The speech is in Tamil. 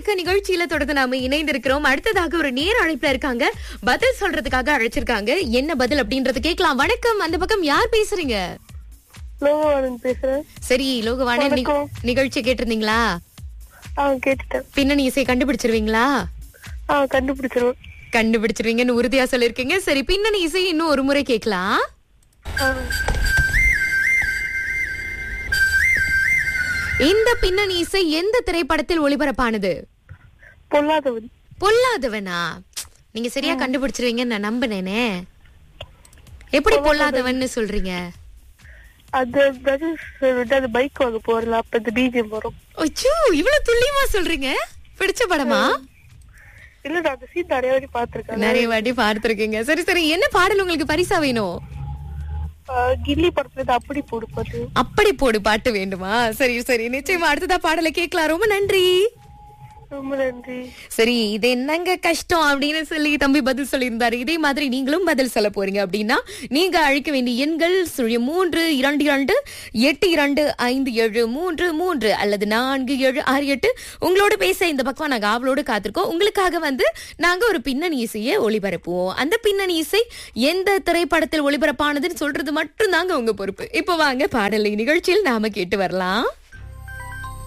வணக்க நிகழ்ச்சியில தொடர்ந்து நாம இணைந்திருக்கிறோம் அடுத்ததாக ஒரு நேர அழைப்புல இருக்காங்க பதில் சொல்றதுக்காக அழைச்சிருக்காங்க என்ன பதில் அப்படின்றது கேட்கலாம் வணக்கம் அந்த பக்கம் யார் பேசுறீங்க லோகவாணன் பேசுறேன் சரி லோகவாணி வணக்கம். நிகழ்ச்சி கேட்டிருந்தீங்களா ஆ கேட்டுட்டேன் பின்னணி இசை கண்டுபிடிச்சிருவீங்களா ஆ கண்டுபிடிச்சிருவேன் கண்டுபிடிச்சிருவீங்கன்னு உறுதியா சொல்லிருக்கீங்க சரி பின்னணி இசை இன்னும் ஒரு முறை கேட்கலாம் ஆ, இந்த பின்னணி இசை எந்த திரைப்படத்தில் ஒளிபரப்பானது பொல்லாதவன் பொல்லாதவனா நீங்க சரியா கண்டுபிடிச்சிருவீங்கன்னு நான் நம்பினேனே எப்படி பொல்லாதவன்னு சொல்றீங்க அது பிரதர்ஸ் விட்டு அது பைக் வாங்க போறல அப்ப இந்த பிஜிஎம் வரும் அச்சோ இவ்வளவு துல்லியமா சொல்றீங்க பிடிச்ச படமா இல்ல நான் அந்த சீன் நிறைய வாட்டி பாத்திருக்கேன் நிறைய வாட்டி பார்த்திருக்கீங்க சரி சரி என்ன பாடல் உங்களுக்கு பரிசா வேணும் கில்லி படத்துல இருந்து அப்படி போடு பாத்து அப்படி போடு பாட்டு வேண்டுமா சரி சரி நிச்சயமா அடுத்ததா பாடலை கேட்கலாம் ரொம்ப நன்றி ரொம்ப நன்றி சரி இது என்னங்க கஷ்டம் அப்படின்னு சொல்லி தம்பி பதில் சொல்லியிருந்தாரு இதே மாதிரி நீங்களும் பதில் சொல்ல போறீங்க அப்படின்னா நீங்க அழைக்க வேண்டிய எண்கள் சுழிய மூன்று இரண்டு இரண்டு எட்டு இரண்டு ஐந்து ஏழு மூன்று மூன்று அல்லது நான்கு ஏழு ஆறு எட்டு உங்களோட பேச இந்த பக்கம் நாங்க ஆவலோடு காத்திருக்கோம் உங்களுக்காக வந்து நாங்க ஒரு பின்னணி இசையை ஒளிபரப்புவோம் அந்த பின்னணி இசை எந்த திரைப்படத்தில் ஒளிபரப்பானதுன்னு சொல்றது மட்டும் தாங்க உங்க பொறுப்பு இப்போ வாங்க பாடலை நிகழ்ச்சியில் நாம கேட்டு வரலாம்